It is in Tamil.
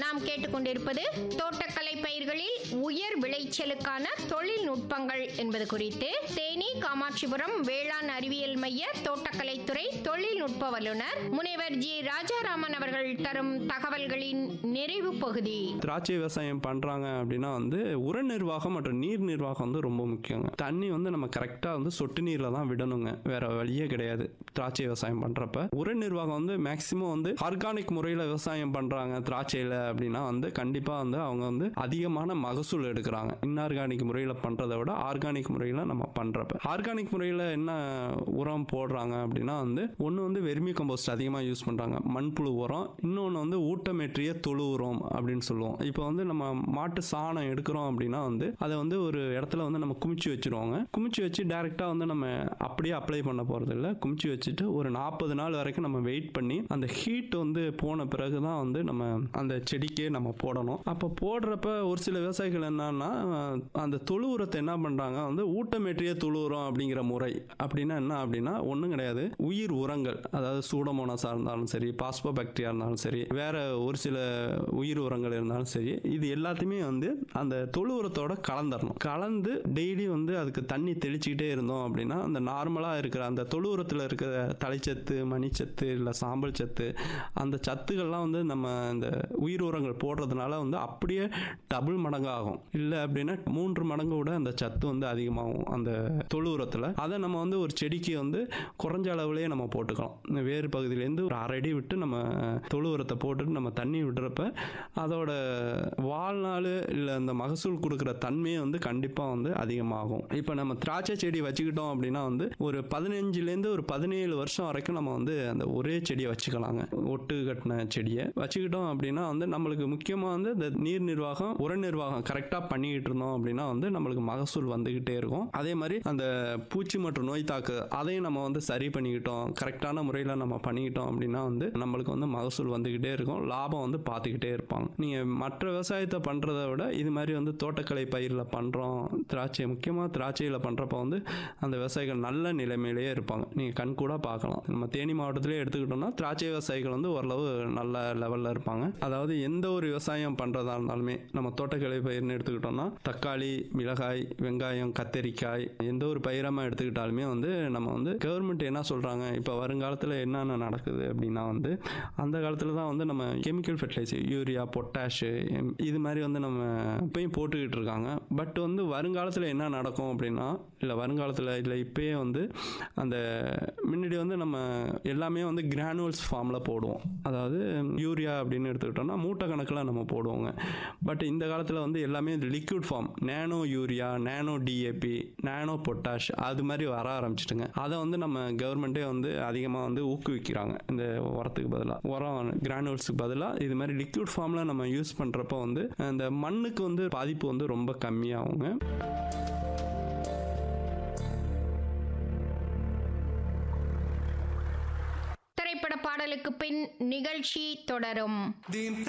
நாம் கேட்டுக்கொண்டிருப்பது தோட்டக்கலை பயிர்களில் உயர் விளைச்சலுக்கான தொழில்நுட்பங்கள் என்பது குறித்து தேனி காமாட்சிபுரம் வேளாண் அறிவியல் மைய தோட்டக்கலைத்துறை தொழில்நுட்ப வல்லுநர் முனைவர் ஜி ராஜாராமன் அவர்கள் தரும் தகவல்களின் நிறைவு பகுதி திராட்சை விவசாயம் பண்ணுறாங்க அப்படின்னா வந்து உர நிர்வாகம் மற்றும் நீர் நிர்வாகம் வந்து ரொம்ப முக்கியங்க தண்ணி வந்து நம்ம கரெக்டாக வந்து சொட்டு நீரில் தான் விடணுங்க வேற வழியே கிடையாது திராட்சை விவசாயம் பண்ணுறப்ப உர நிர்வாகம் வந்து மேக்சிமம் வந்து ஆர்கானிக் முறையில் விவசாயம் பண்ணுறாங்க திராட்சையில் அப்படின்னா வந்து கண்டிப்பாக வந்து அவங்க வந்து அதிகமான மகசூல் எடுக்கிறாங்க இன்ஆர்கானிக் முறையில் பண்ணுறதை விட ஆர்கானிக் முறையில் நம்ம பண்ணுறப்ப ஆர்கானிக் முறையில் என்ன உரம் போடுறாங்க அப்படின்னா வந்து ஒன்று வந்து வெர்மி கம்போஸ்ட் அதிகமாக யூஸ் பண்ணுறாங்க மண்புழு உரம் இன்னொன்று வந்து ஊட்டமேற்றிய தொழு உரம் அப்படின்னு சொல்லுவோம் இப்போ வந்து நம்ம மாட்டு சாணம் எடுக்கிறோம் அப்படின்னா வந்து அதை வந்து ஒரு இடத்துல வந்து நம்ம குமிச்சு வச்சிருவாங்க குமிச்சு வச்சு டேரெக்டாக வந்து நம்ம அப்படியே அப்ளை பண்ண போகிறது இல்லை குமிச்சு வச்சுட்டு ஒரு நாற்பது நாள் வரைக்கும் நம்ம வெயிட் பண்ணி அந்த ஹீட் வந்து போன பிறகு தான் வந்து நம்ம அந்த செடிக்கே நம்ம போடணும் அப்போ போடுறப்ப ஒரு சில விவசாயிகள் என்னன்னா அந்த தொழு உரத்தை என்ன பண்ணுறாங்க வந்து ஊட்டமேற்றிய தொழு உரம் அப்படிங்கிற முறை அப்படின்னா என்ன அப்படின்னா ஒன்றும் கிடையாது உயிர் உரங்கள் அதாவது சூடமோனாஸாக இருந்தாலும் சரி பாஸ்போ பாக்டீரியா இருந்தாலும் சரி வேற ஒரு சில உயிர் உரங்கள் இருந்தாலும் சரி இது எல்லாத்தையுமே வந்து அந்த தொழு உரத்தோட கலந்துடணும் கலந்து டெய்லி வந்து அதுக்கு தண்ணி தெளிச்சுக்கிட்டே இருந்தோம் அப்படின்னா அந்த நார்மலாக இருக்கிற அந்த தொழு உரத்தில் இருக்கிற தலைச்சத்து மணிச்சத்து இல்லை சாம்பல் சத்து அந்த சத்துக்கள்லாம் வந்து நம்ம இந்த உயிர் உரங்கள் போடுறதுனால வந்து அப்படியே டபுள் மடங்கு ஆகும் இல்லை அப்படின்னா மூன்று மடங்கு விட அந்த சத்து வந்து அதிகமாகும் அந்த தொழு உரத்தில் அதை நம்ம வந்து ஒரு செடிக்கு வந்து குறைஞ்ச அளவுலேயே நம்ம போட்டுக்கலாம் இந்த வேறு பகுதியிலேருந்து ஒரு அரை அடி விட்டு நம்ம தொழு உரத்தை போட்டுட்டு நம்ம தண்ணி விடுறப்ப அதோட வாழ்நாள் இல்லை அந்த மகசூல் கொடுக்குற தன்மையே வந்து கண்டிப்பாக வந்து அதிகமாகும் இப்போ நம்ம திராட்சை செடி வச்சுக்கிட்டோம் அப்படின்னா வந்து ஒரு பதினஞ்சுலேருந்து ஒரு பதினேழு வருஷம் வரைக்கும் நம்ம வந்து அந்த ஒரே செடியை வச்சுக்கலாங்க ஒட்டு கட்டின செடியை வச்சுக்கிட்டோம் அப்படின்னா வந்து நம்மளுக்கு முக்கியமாக வந்து இந்த நீர் நிர்வாகம் உர நிர்வாகம் கரெக்டாக பண்ணிக்கிட்டு இருந்தோம் அப்படின்னா வந்து நம்மளுக்கு மகசூல் வந்துக்கிட்டே இருக்கும் அதே மாதிரி அந்த பூச்சி மற்றும் நோய் தாக்கு அதையும் நம்ம வந்து சரி பண்ணிக்கிட்டோம் கரெக்டான முறையில் நம்ம பண்ணிக்கிட்டோம் அப்படின்னா வந்து நம்மளுக்கு வந்து மகசூல் வந்துக்கிட்டே இருக்கும் லாபம் வந்து பார்த்துக்கிட்டே இருப்பாங்க நீங்கள் மற்ற விவசாயத்தை பண்ணுறத விட இது மாதிரி வந்து தோட்டக்கலை பயிரில் பண்ணுறோம் திராட்சை முக்கியமாக திராட்சையில் பண்ணுறப்ப வந்து அந்த விவசாயிகள் நல்ல நிலைமையிலேயே இருப்பாங்க நீங்கள் கண்கூட பார்க்கலாம் நம்ம தேனி மாவட்டத்திலே எடுத்துக்கிட்டோம்னா திராட்சை விவசாயிகள் வந்து ஓரளவு நல்ல லெவலில் இருப்பாங்க அதாவது எந்த ஒரு விவசாயம் பண்ணுறதா இருந்தாலுமே நம்ம தோட்டக்கலை பயிர்னு எடுத்துக்கிட்டோம்னா தக்காளி மிளகாய் வெங்காயம் கத்தரிக்காய் எந்த ஒரு பயிரமாக எடுத்துக்கிட்டாலுமே வந்து நம்ம வந்து கவர்மெண்ட் என்ன சொல்கிறாங்க இப்போ வருங்காலத்தில் என்னென்ன நடக்குது அப்படின்னா வந்து அந்த காலத்தில் தான் வந்து நம்ம கெமிக்கல் ஃபெர்டிலைசர் யூரியா பொட்டாஷு இது மாதிரி வந்து நம்ம இப்பயும் போட்டுக்கிட்டு இருக்காங்க பட் வந்து வருங்காலத்தில் என்ன நடக்கும் அப்படின்னா இல்லை வருங்காலத்தில் இல்லை இப்பயே வந்து அந்த முன்னாடி வந்து நம்ம எல்லாமே வந்து கிரானுவல்ஸ் ஃபார்மில் போடுவோம் அதாவது யூரியா அப்படின்னு எடுத்துக்கிட்டோம்னா மூட்டை கணக்கில் நம்ம போடுவோங்க பட் இந்த காலத்தில் வந்து எல்லாமே liquid form nano urea nano DAP nano potash அது மாதிரி வர ஆரம்பிச்சிட்டுங்க அதை வந்து நம்ம கவர்மெண்ட்டே வந்து அதிகமாக வந்து ஊக்குவிக்கிறாங்க இந்த உரத்துக்கு பதிலாக உரம் கிரானுவல்ஸுக்கு பதிலாக இது மாதிரி லிக்விட் ஃபார்மில் நம்ம யூஸ் பண்ணுறப்ப வந்து அந்த மண்ணுக்கு வந்து பாதிப்பு வந்து ரொம்ப கம்மியாகுங்க திரைப்பட பாடலுக்கு பின் நிகழ்ச்சி தொடரும் Dim